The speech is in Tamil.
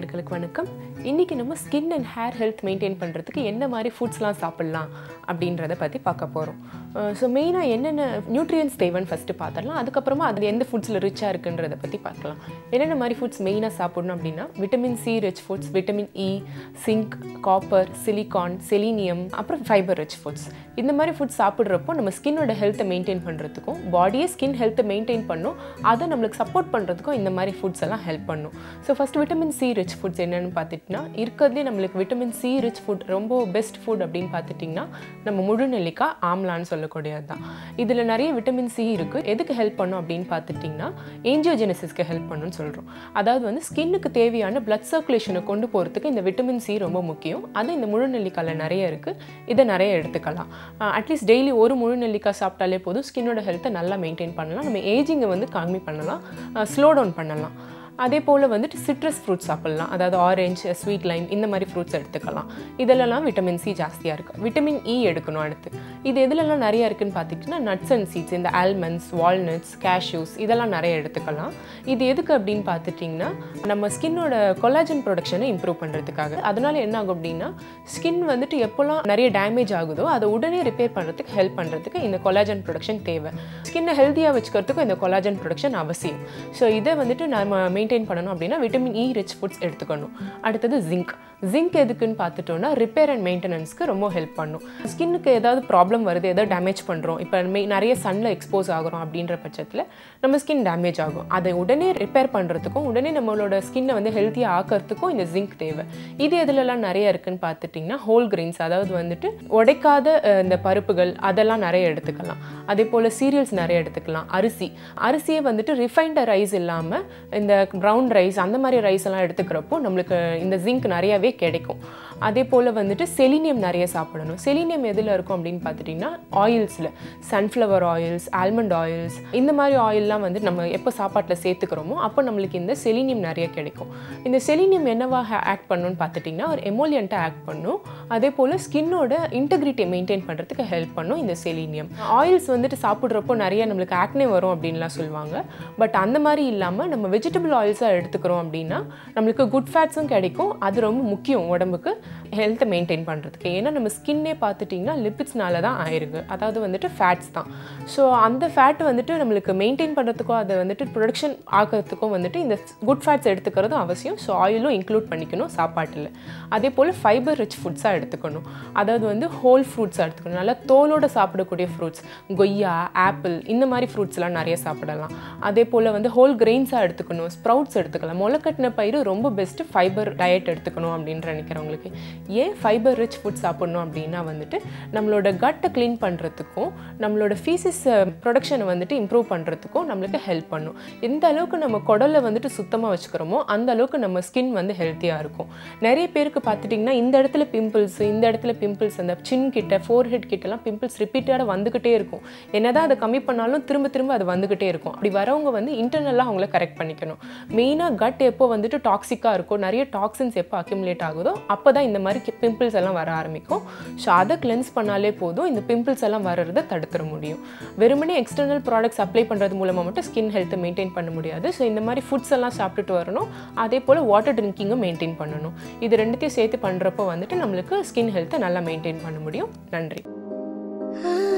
நேயர்களுக்கு வணக்கம் இன்றைக்கி நம்ம skin and hair health maintain பண்ணுறதுக்கு என்ன மாதிரி ஃபுட்ஸ்லாம் சாப்பிட்லாம் அப்படின்றத பற்றி பார்க்க போகிறோம் ஸோ மெயினாக என்னென்ன நியூட்ரியன்ஸ் தேவைன்னு ஃபஸ்ட்டு பார்த்துடலாம் அதுக்கப்புறமா அது எந்த ஃபுட்ஸில் ரிச்சாக இருக்குன்றத பற்றி பார்க்கலாம் என்னென்ன மாதிரி ஃபுட்ஸ் மெயினாக சாப்பிடணும் அப்படின்னா vitamin C rich foods vitamin E zinc copper silicon selenium அப்புறம் ஃபைபர் ரிச் ஃபுட்ஸ் இந்த மாதிரி ஃபுட்ஸ் சாப்பிட்றப்போ நம்ம ஸ்கின்னோட ஹெல்த்தை மெயின்டைன் பண்ணுறதுக்கும் பாடியே ஸ்கின் ஹெல்த்தை மெயின்டைன் பண்ணும் அதை நம்மளுக்கு சப்போர்ட் பண்ணுறதுக்கும் இந்த மாதிரி ஃபுட்ஸ் எல்லாம் ஹெல்ப் பண்ணும் so first vitamin C rich foods என்னென்னு பார்த்துட்டிங்கன்னா இருக்கிறதுலே நம்மளுக்கு விட்டமின் சி ரிச் ஃபுட் ரொம்ப பெஸ்ட் ஃபுட் அப்படின்னு பார்த்துட்டிங்கன்னா நம்ம முழு நெல்லிக்காய் ஆம்லான்னு சொல்லக்கூடியது தான் இதில் நிறைய விட்டமின் சி இருக்குது எதுக்கு ஹெல்ப் பண்ணும் அப்படின்னு பார்த்துட்டிங்கன்னா ஏஞ்சியோஜெனசிஸ்க்கு ஹெல்ப் பண்ணுன்னு சொல்கிறோம் அதாவது வந்து ஸ்கின்னுக்கு தேவையான பிளட் சர்க்குலேஷனை கொண்டு போகிறதுக்கு இந்த விட்டமின் சி ரொம்ப முக்கியம் அது இந்த முழு நெல்லிக்காயில் நிறைய இருக்குது இதை நிறைய எடுத்துக்கலாம் அட்லீஸ்ட் டெய்லி ஒரு முழு நெல்லிக்காய் சாப்பிட்டாலே போதும் ஸ்கின்னோட ஹெல்த்தை நல்லா மெயின்டைன் பண்ணலாம் நம்ம ஏஜிங்கை வந்து கம்மி பண்ணலாம் ஸ்லோ டவுன் பண்ணலாம் அதே போல் வந்துட்டு சிட்ரஸ் ஃப்ரூட்ஸ் சாப்பிட்லாம் அதாவது ஆரஞ்சு ஸ்வீட் லைம் இந்த மாதிரி ஃப்ரூட்ஸ் எடுத்துக்கலாம் இதிலெல்லாம் விட்டமின் சி ஜாஸ்தியாக இருக்குது விட்டமின் இ எடுக்கணும் அடுத்து இது எதுலலாம் நிறைய இருக்குன்னு பார்த்திங்கன்னா நட்ஸ் அண்ட் சீட்ஸ் இந்த ஆல்மண்ட்ஸ் வால்நட்ஸ் கேஷ்யூஸ் இதெல்லாம் நிறைய எடுத்துக்கலாம் இது எதுக்கு அப்படின்னு பார்த்துட்டிங்கன்னா நம்ம ஸ்கின்னோட கொலாஜன் ப்ரொடக்ஷனை இம்ப்ரூவ் பண்ணுறதுக்காக அதனால என்ன ஆகும் அப்படின்னா ஸ்கின் வந்துட்டு எப்போல்லாம் நிறைய டேமேஜ் ஆகுதோ அதை உடனே ரிப்பேர் பண்ணுறதுக்கு ஹெல்ப் பண்ணுறதுக்கு இந்த கொலாஜன் ப்ரொடக்ஷன் தேவை ஸ்கின்னை ஹெல்த்தியாக வச்சுக்கிறதுக்கும் இந்த கொலாஜன் ப்ரொடக்ஷன் அவசியம் ஸோ இதை வந்துட்டு நம்ம மெயின்டைன் பண்ணணும் அப்படின்னா விட்டமின் இ ரிச் ஃபுட்ஸ் எடுத்துக்கணும் அடுத்தது ஜிங்க் ஜிங்க் எதுக்குன்னு பார்த்துட்டோம்னா ரிப்பேர் அண்ட் மெயின்டெனன்ஸ்க்கு ரொம்ப ஹெல்ப் பண்ணும் ஸ்கின்னுக்கு ஏதாவது ப்ராப்ளம் வருது ஏதாவது டேமேஜ் பண்ணுறோம் இப்போ மெ நிறைய சன்னில் எக்ஸ்போஸ் ஆகிறோம் அப்படின்ற பட்சத்தில் நம்ம ஸ்கின் டேமேஜ் ஆகும் அதை உடனே ரிப்பேர் பண்ணுறதுக்கும் உடனே நம்மளோட ஸ்கின்னை வந்து ஹெல்த்தியாக ஆக்கிறதுக்கும் இந்த ஜிங்க் தேவை இது எதுலலாம் நிறைய இருக்குன்னு பார்த்துட்டிங்கன்னா ஹோல் கிரெயின்ஸ் அதாவது வந்துட்டு உடைக்காத இந்த பருப்புகள் அதெல்லாம் நிறைய எடுத்துக்கலாம் அதே போல் சீரியல்ஸ் நிறைய எடுத்துக்கலாம் அரிசி அரிசியை வந்துட்டு ரிஃபைன்டு ரைஸ் இல்லாமல் இந்த ப்ரௌன் ரைஸ் அந்த மாதிரி ரைஸ் எல்லாம் எடுத்துக்கிறப்போ நம்மளுக்கு இந்த ஜிங்க் நிறையவே கிடைக்கும் அதே போல் வந்துட்டு செலினியம் நிறைய சாப்பிடணும் செலினியம் எதில் இருக்கும் அப்படின்னு பார்த்துட்டிங்கன்னா ஆயில்ஸில் சன்ஃப்ளவர் ஆயில்ஸ் ஆல்மண்ட் ஆயில்ஸ் இந்த மாதிரி ஆயிலெலாம் வந்து நம்ம எப்போ சாப்பாட்டில் சேர்த்துக்கிறோமோ அப்போ நம்மளுக்கு இந்த செலினியம் நிறைய கிடைக்கும் இந்த செலினியம் என்னவாக ஆக்ட் பண்ணணும்னு பார்த்துட்டிங்கன்னா ஒரு எமோலியண்ட்டாக ஆக்ட் பண்ணும் அதே போல் ஸ்கின்னோட இன்டெகிரிட்டியை மெயின்டைன் பண்ணுறதுக்கு ஹெல்ப் பண்ணும் இந்த செலினியம் ஆயில்ஸ் வந்துட்டு சாப்பிட்றப்போ நிறைய நம்மளுக்கு ஆக்னே வரும் அப்படின்லாம் சொல்லுவாங்க பட் அந்த மாதிரி இல்லாமல் நம்ம வெஜிடபிள் ஆயில்ஸாக எடுத்துக்கிறோம் அப்படின்னா நம்மளுக்கு குட் ஃபேட்ஸும் கிடைக்கும் அது ரொம்ப முக்கியம் உடம்புக்கு ஹெல்த்தை மெயின்டைன் பண்ணுறதுக்கு ஏன்னா நம்ம ஸ்கின்னே பார்த்துட்டிங்கன்னா லிப்பிட்ஸ்னால தான் ஆயிருக்கு அதாவது வந்துட்டு ஃபேட்ஸ் தான் ஸோ அந்த ஃபேட் வந்துட்டு நம்மளுக்கு மெயின்டைன் பண்ணுறதுக்கும் அதை வந்துட்டு ப்ரொடக்ஷன் ஆக்கிறதுக்கும் வந்துட்டு இந்த குட் ஃபேட்ஸ் எடுத்துக்கிறதும் அவசியம் ஸோ ஆயிலும் இன்க்ளூட் பண்ணிக்கணும் சாப்பாட்டில் அதே போல் ஃபைபர் ரிச் ஃபுட்ஸாக எடுத்துக்கணும் அதாவது வந்து ஹோல் ஃப்ரூட்ஸாக எடுத்துக்கணும் நல்லா தோலோடு சாப்பிடக்கூடிய ஃப்ரூட்ஸ் கொய்யா ஆப்பிள் இந்த மாதிரி ஃப்ரூட்ஸ்லாம் நிறைய சாப்பிடலாம் அதே போல் வந்து ஹோல் கிரெயின்ஸாக எடுத்துக்கணும் ஸ்ப்ரவுட்ஸ் எடுத்துக்கலாம் முளைக்கட்டின பயிர் ரொம்ப பெஸ்ட்டு ஃபைபர் டயட் எடுத்துக்கணும் அப்படின்னு நினைக்கிறவங்களுக்கு ஏன் ஃபைபர் ரிச் ஃபுட் சாப்பிடணும் அப்படின்னா வந்துட்டு நம்மளோட கட்டை க்ளீன் பண்ணுறதுக்கும் நம்மளோட ஃபீசிஸ் ப்ரொடக்ஷனை வந்துட்டு இம்ப்ரூவ் பண்ணுறதுக்கும் நம்மளுக்கு ஹெல்ப் பண்ணும் எந்த அளவுக்கு நம்ம குடலை வந்துட்டு சுத்தமாக வச்சுக்கிறோமோ அந்த அளவுக்கு நம்ம ஸ்கின் வந்து ஹெல்த்தியாக இருக்கும் நிறைய பேருக்கு பார்த்துட்டிங்கன்னா இந்த இடத்துல பிம்பிள்ஸ் இந்த இடத்துல பிம்பிள்ஸ் அந்த சின் கிட்ட ஃபோர் ஹெட் கிட்டலாம் பிம்பிள்ஸ் ரிப்பீட்டடாக வந்துக்கிட்டே இருக்கும் என்னதான் அதை கம்மி பண்ணாலும் திரும்ப திரும்ப அது வந்துக்கிட்டே இருக்கும் அப்படி வரவங்க வந்து இன்டர்னலாக அவங்கள கரெக்ட் பண்ணிக்கணும் மெயினாக கட் எப்போ வந்துட்டு டாக்ஸிக்காக இருக்கும் நிறைய டாக்ஸின்ஸ் எப்போ அக்யூமுலேட் ஆகுதோ அப்போ தான் இந்த மாதிரி பிம்பிள்ஸ் எல்லாம் வர ஆரம்பிக்கும் ஸோ அதை கிளென்ஸ் பண்ணாலே போதும் இந்த பிம்பிள்ஸ் எல்லாம் வர்றதை தடுத்துட முடியும் வெறுமனே எக்ஸ்டர்னல் ப்ராடக்ட்ஸ் அப்ளை பண்ணுறது மூலமாக மட்டும் ஸ்கின் ஹெல்த்தை மெயின்டைன் பண்ண முடியாது ஸோ இந்த மாதிரி ஃபுட்ஸ் எல்லாம் சாப்பிட்டுட்டு வரணும் அதே போல் வாட்டர் ட்ரிங்கிங்கும் மெயின்டைன் பண்ணணும் இது ரெண்டுத்தையும் சேர்த்து பண்ணுறப்போ வந்துட்டு நம்மளுக்கு ஸ்கின் ஹெல்த்தை நல்லா மெயின்டைன் பண்ண முடியும் நன்றி